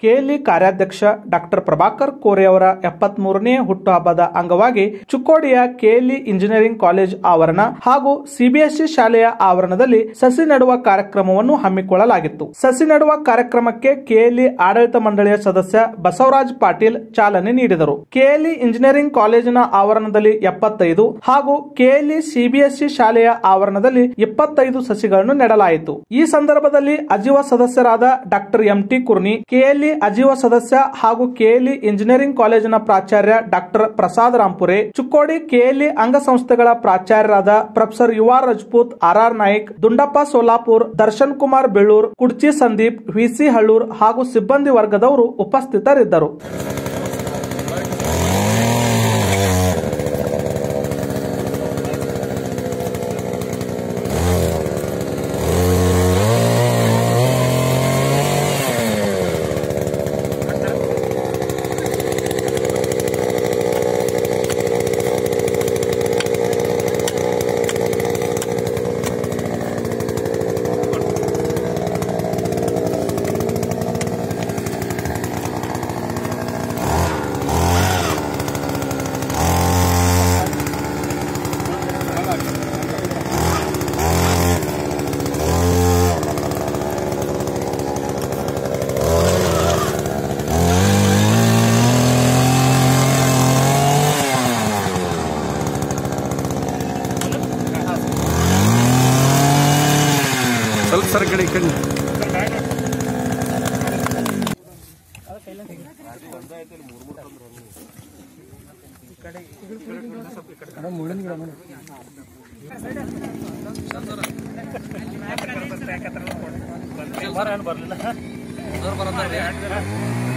KLE ಕಾರ್ಯಾಧ್ಯಕ್ಷ doctor Prabhakar ಕೋರೆ ಅವರ ಎಪ್ಪತ್ಮೂರನೇ ಹುಟ್ಟುಹಬ್ಬದ ಅಂಗವಾಗಿ ಚಿಕ್ಕೋಡಿಯ ಕೆಎಲ್ಇ ಇಂಜಿನಿಯರಿಂಗ್ ಕಾಲೇಜ್ ಆವರಣ ಹಾಗೂ ಸಿಬಿಎಸ್ಇ ಶಾಲೆಯ ಆವರಣದಲ್ಲಿ ಸಸಿ ನೆಡುವ ಕಾರ್ಯಕ್ರಮವನ್ನು ಹಮ್ಮಿಕೊಳ್ಳಲಾಗಿತ್ತು ಸಸಿ ನೆಡುವ ಕಾರ್ಯಕ್ರಮಕ್ಕೆ ಕೆಎಲ್ಇ ಆಡಳಿತ ಮಂಡಳಿಯ ಸದಸ್ಯ ಬಸವರಾಜ್ ಪಾಟೀಲ್ ಚಾಲನೆ ನೀಡಿದರು ಕೆಎಲ್ಇ ಇಂಜಿನಿಯರಿಂಗ್ ಕಾಲೇಜಿನ ಆವರಣದಲ್ಲಿ ಎಪ್ಪತ್ತೈದು ಹಾಗೂ ಕೆಎಲ್ಇ ಸಿಬಿಎಸ್ಇ ಶಾಲೆಯ ಆವರಣದಲ್ಲಿ ಇಪ್ಪತ್ತೈದು ಸಸಿಗಳನ್ನು ನೆಡಲಾಯಿತು ಈ ಸಂದರ್ಭದಲ್ಲಿ ಅಜೀವ ಸದಸ್ಯರಾದ ಡಾಕ್ಟರ್ ಎಂಟಿ ಕುರ್ನಿ ಕೆಎಲ್ಇ ಅಜೀವ ಸದಸ್ಯ ಹಾಗೂ ಕೆಎಲ್ಇ ಇಂಜಿನಿಯರಿಂಗ್ ಕಾಲೇಜಿನ ಪ್ರಾಚಾರ್ಯ ಡಾಕ್ಟರ್ ಪ್ರಸಾದ್ ರಾಂಪುರೆ ಚುಕ್ಕೋಡಿ ಕೆಎಲ್ಇ ಅಂಗಸಂಸ್ಥೆಗಳ ಪ್ರಾಚಾರ್ಯರಾದ professor Yuva Rajput R R Naik Dundappa Solapur Darshan Kumar Bellur Kudchi Sandeep V C Hallur ಹಾಗೂ ಸಿಬ್ಬಂದಿ ವರ್ಗದವರು ಉಪಸ್ಥಿತರಿದ್ದರು ಸ್ವಲ್ಪ ಸರ್ ಕಡೆ ಈ ಕಡೆ ಬರ್ಲಿಲ್ಲ